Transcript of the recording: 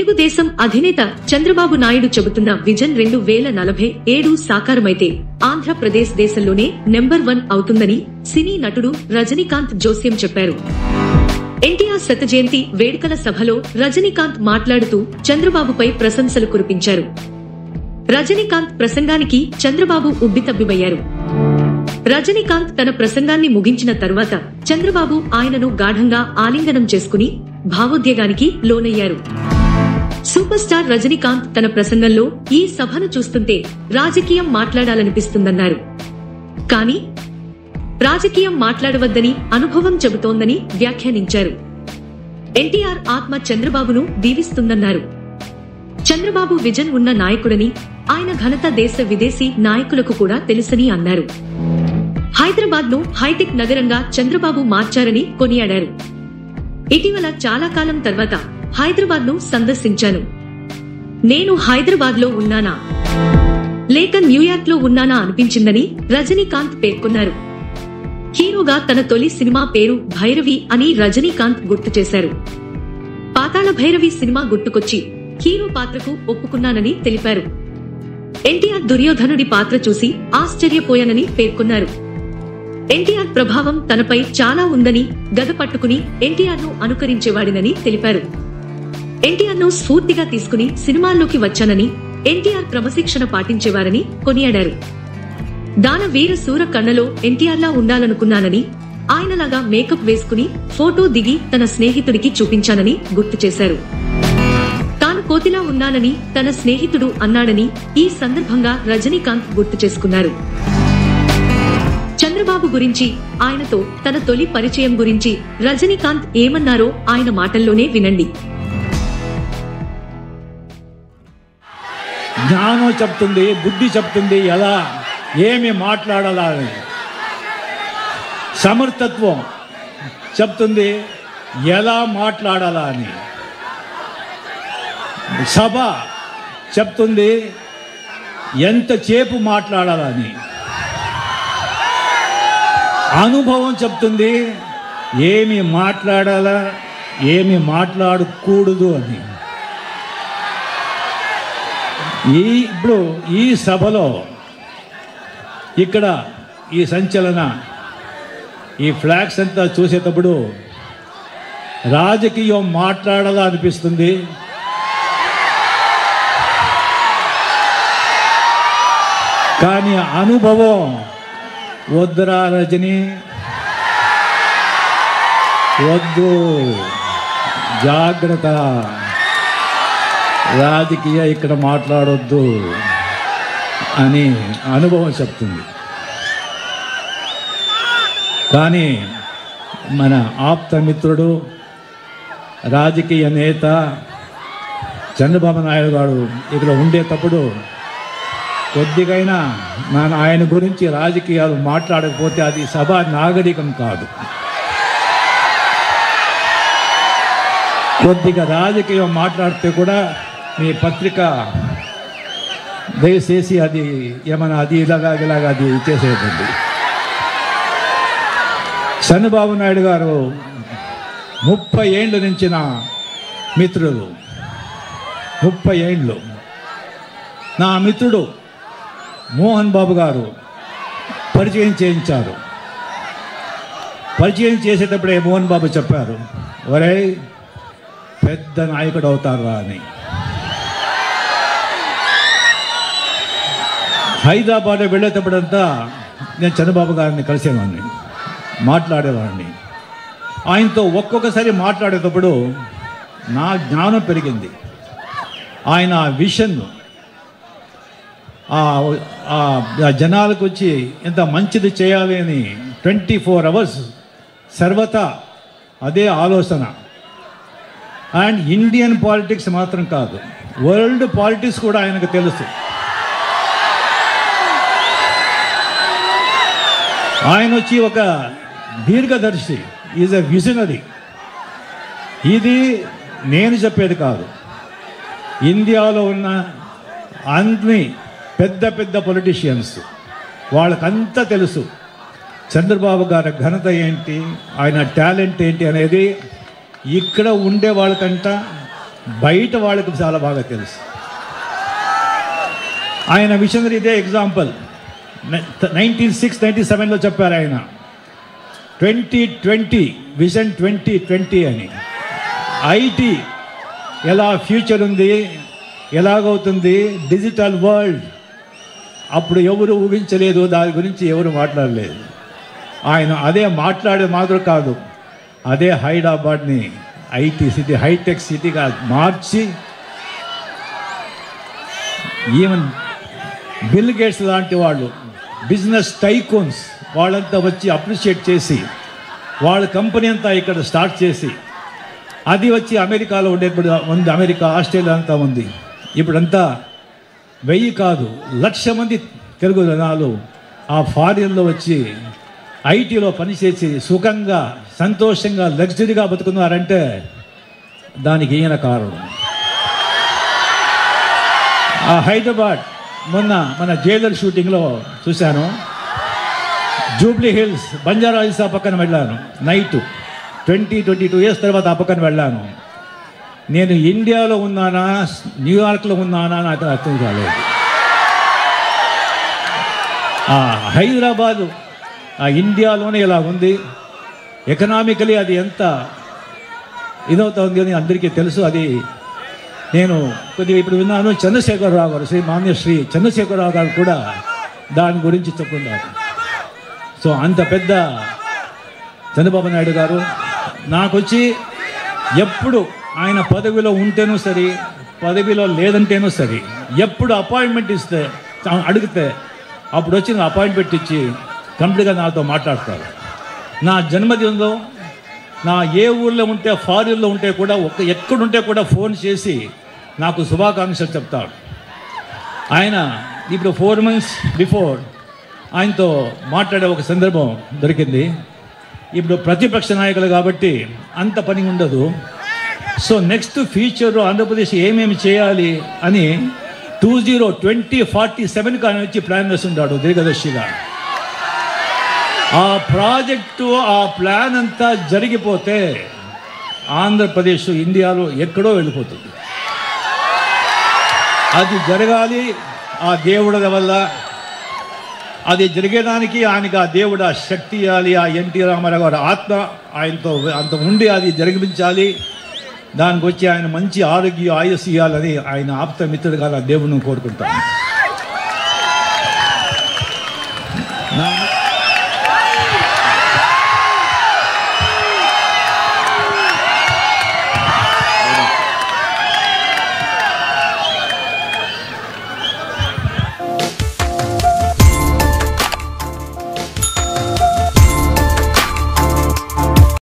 తెలుగుదేశం అధినేత చంద్రబాబు నాయుడు చెబుతున్న విజన్ రెండు వేల నలభై ఏడు సాకారమైతే ఆంధ్రప్రదేశ్ దేశంలోనే నెంబర్ వన్ అవుతుందని సినీ నటుడు రజనీకాంత్ జోస్యం చెప్పారు ఎన్టీఆర్ శత జయంతి వేడుకల సభలో రజనీకాంత్ మాట్లాడుతూ చంద్రబాబుపై ప్రశంసలు కురిపించారు రజనీకాంత్ ప్రసంగానికి చంద్రబాబు ఉబ్బితబ్బిబయ్యారు రజనీకాంత్ తన ప్రసంగాన్ని ముగించిన తరువాత చంద్రబాబు ఆయనను గాఢంగా ఆలింగనం చేసుకుని భావోద్వేగానికి లోనయ్యారు సూపర్ స్టార్ రజనీకాంత్ తన ప్రసంగంలో ఈ సభను చూస్తుంటే రాజకీయం మాట్లాడాలనిపిస్తుందన్నారు కానీ రాజకీయం మాట్లాడవద్దని అనుభవం చెబుతోందని వ్యాఖ్యానించారు ఎన్టీఆర్ ఆత్మ చంద్రబాబును దీవిస్తుందన్నారు చంద్రబాబు విజన్ ఉన్న నాయకుడని ఆయన ఘనత దేశ విదేశీ నాయకులకు కూడా తెలుసని అన్నారు హైదరాబాద్ ను హైటెక్ నగరంగా చంద్రబాబు మార్చారని కొనియాడారు ఇటీవల చాలా కాలం తర్వాత హైదరాబాద్ ను సందర్శించాను నేను హైదరాబాద్ లో ఉన్నానా లేక న్యూయార్క్ లో ఉన్నానా అనిపించిందని రజనీకాంత్ పేర్కొన్నారు హీరోగా తన తొలి సినిమా పేరు భైరవి అని రజనీకాంత్ గుర్తు చేశారు పాతాళ భైరవి సినిమా గుర్తుకొచ్చి హీరో పాత్రకు ఒప్పుకున్నానని తెలిపారు ఎన్టీఆర్ దుర్యోధనుడి పాత్ర చూసి ఆశ్చర్యపోయానని పేర్కొన్నారు ఎన్టీఆర్ ప్రభావం తనపై చాలా ఉందని గద పట్టుకుని ఎన్టీఆర్ ను అనుకరించేవాడినని తెలిపారు ఎన్టీఆర్ ను స్ఫూర్తిగా తీసుకుని సినిమాల్లోకి వచ్చానని ఎన్టీఆర్ క్రమశిక్షణ పాటించేవారని కొనియాడారు దాన వీర సూర కన్నలో ఎన్టీఆర్ లా ఉండాలనుకున్నానని ఆయనలాగా మేకప్ వేసుకుని ఫోటో దిగి తన స్నేహితుడికి చూపించానని గుర్తు చేశారు తాను కోతిలా ఉన్నానని తన స్నేహితుడు అన్నాడని ఈ సందర్భంగా రజనీకాంత్ గుర్తు చేసుకున్నారు చంద్రబాబు గురించి ఆయనతో తన తొలి పరిచయం గురించి రజనీకాంత్ ఏమన్నారో ఆయన మాటల్లోనే వినండి జ్ఞానం చెప్తుంది బుద్ధి చెప్తుంది ఎలా ఏమి మాట్లాడాలా అని సమర్థత్వం చెప్తుంది ఎలా మాట్లాడాలా అని సభ చెప్తుంది ఎంతసేపు మాట్లాడాలని అనుభవం చెప్తుంది ఏమి మాట్లాడాలా ఏమి మాట్లాడకూడదు అని ఈ ఇప్పుడు ఈ సభలో ఇక్కడ ఈ సంచలన ఈ ఫ్లాగ్స్ అంతా చూసేటప్పుడు రాజకీయం మాట్లాడాలా అనిపిస్తుంది కానీ అనుభవం వద్దురా రజని వద్దు జాగ్రత్త రాజకీయ ఇక్కడ మాట్లాడొద్దు అని అనుభవం చెప్తుంది కానీ మన ఆప్త మిత్రుడు రాజకీయ నేత చంద్రబాబు నాయుడు గారు ఇక్కడ ఉండేటప్పుడు కొద్దిగైనా నేను ఆయన గురించి రాజకీయాలు మాట్లాడకపోతే అది సభ నాగరికం కాదు కొద్దిగా రాజకీయం మాట్లాడితే కూడా మీ పత్రిక దయచేసి అది ఏమైనా అది ఇలాగా ఇలాగా అది చేసేదండి చంద్రబాబు నాయుడు గారు ముప్పై ఏండ్ల నుంచి నా మిత్రులు ముప్పై ఏండ్లు నా మిత్రుడు మోహన్ బాబు గారు పరిచయం చేయించారు పరిచయం చేసేటప్పుడే మోహన్ బాబు చెప్పారు ఒరే పెద్ద నాయకుడు అవుతారా అని హైదరాబాద్ వెళ్ళేటప్పుడంతా నేను చంద్రబాబు గారిని కలిసేవాడిని మాట్లాడేవాడిని ఆయనతో ఒక్కొక్కసారి మాట్లాడేటప్పుడు నా జ్ఞానం పెరిగింది ఆయన విషన్ ఆ ఆ జనాలకు వచ్చి ఎంత మంచిది చేయాలి అని ట్వంటీ ఫోర్ అవర్స్ సర్వతా అదే ఆలోచన అండ్ ఇండియన్ పాలిటిక్స్ మాత్రం కాదు వరల్డ్ పాలిటిక్స్ కూడా ఆయనకు తెలుసు ఆయన వచ్చి ఒక దీర్ఘదర్శి ఈజ్ ఎ విజనరీ ఇది నేను చెప్పేది కాదు ఇండియాలో ఉన్న అన్ని పెద్ద పెద్ద పొలిటీషియన్స్ వాళ్ళకంతా తెలుసు చంద్రబాబు గారి ఘనత ఏంటి ఆయన టాలెంట్ ఏంటి అనేది ఇక్కడ ఉండే వాళ్ళకంట బయట వాళ్ళకి చాలా బాగా తెలుసు ఆయన విషనరీ ఇదే ఎగ్జాంపుల్ నైన్టీన్ సిక్స్ నైన్టీ సెవెన్లో చెప్పారు ఆయన twenty twenty vision twenty twenty అని ఐటీ ఎలా ఫ్యూచర్ ఉంది ఎలాగవుతుంది డిజిటల్ వరల్డ్ అప్పుడు ఎవరు ఊహించలేదు దాని గురించి ఎవరు మాట్లాడలేదు ఆయన అదే మాట్లాడే మాత్రం కాదు అదే హైదరాబాద్ని ఐటీ సిటీ హైటెక్ సిటీగా మార్చి ఈవెన్ బిల్ గేట్స్ లాంటి వాళ్ళు బిజినెస్ టైకోన్స్ వాళ్ళంతా వచ్చి అప్రిషియేట్ చేసి వాళ్ళ కంపెనీ అంతా ఇక్కడ స్టార్ట్ చేసి అది వచ్చి అమెరికాలో ఉండే ఇప్పుడు ఉంది అమెరికా ఆస్ట్రేలియా అంతా ఉంది ఇప్పుడంతా వెయ్యి కాదు లక్ష మంది తెలుగు జనాలు ఆ ఫారిన్లో వచ్చి ఐటీలో పనిచేసి సుఖంగా సంతోషంగా లగ్జరీగా బతుకున్నారంటే దానికి ఈయన కారణం ఆ హైదరాబాద్ మొన్న మన జైలర్ షూటింగ్లో చూశాను జూబ్లీ హిల్స్ బంజారా హిల్స్ ఆ పక్కన వెళ్ళాను night twenty twenty two years తర్వాత ఆ పక్కన వెళ్ళాను నేను ఇండియాలో ఉన్నానా న్యూయార్క్లో ఉన్నానా నాకు అర్థం కాలేదు ఆ హైదరాబాదు ఆ ఇండియాలోనే ఇలా ఉంది ఎకనామికలీ అది ఎంత ఇదవుతుంది అని అందరికీ తెలుసు అది నేను కొద్దిగా ఇప్పుడు విన్నాను చంద్రశేఖరరావు గారు శ్రీ మాన్య శ్రీ చంద్రశేఖరరావు గారు కూడా దాని గురించి చెప్పుకున్నారు సో అంత పెద్ద చంద్రబాబు నాయుడు గారు నాకు వచ్చి ఎప్పుడు ఆయన పదవిలో ఉంటేనూ సరే పదవిలో లేదంటేనూ సరే ఎప్పుడు అపాయింట్మెంట్ ఇస్తే తా- అడిగితే అప్పుడు వచ్చి నా అపాయింట్మెంట్ ఇచ్చి కంప్లీట్గా నాతో మాట్లాడతారు నా జన్మదినంలో నా ఏ ఊర్లో ఉంటే ఫారిన్లో ఉంటే కూడా ఒక ఎక్కడుంటే కూడా ఫోన్ చేసి నాకు శుభాకాంక్షలు చెప్తాడు ఆయన ఇప్పుడు ఫోర్ మంత్స్ బిఫోర్ ఆయనతో మాట్లాడే ఒక సందర్భం దొరికింది ఇప్పుడు ప్రతిపక్ష నాయకులు కాబట్టి అంత పని ఉండదు సో నెక్స్ట్ ఫ్యూచర్లో ఆంధ్రప్రదేశ్ ఏమేమి చేయాలి అని two zero twenty forty seven కానీ వచ్చి ప్లాన్ వేస్తుంటాడు దీర్ఘదర్శిగా ఆ ప్రాజెక్టు ఆ ప్లాన్ అంతా జరిగిపోతే ఆంధ్రప్రదేశ్ ఇండియాలో ఎక్కడో వెళ్ళిపోతుంది అది జరగాలి ఆ దేవుడి వల్ల అది జరిగేదానికి ఆయనకి ఆ దేవుడు ఆ శక్తి ఇవ్వాలి ఆ ఎన్టీ రామారావు గారి ఆత్మ ఆయనతో అంత ఉండి అది జరిపించాలి దానికి వచ్చి ఆయన మంచి ఆరోగ్య ఆయుస్ ఇవ్వాలని ఆయన ఆప్త మిత్రుడుగా నా దేవుడిని కోరుకుంటాను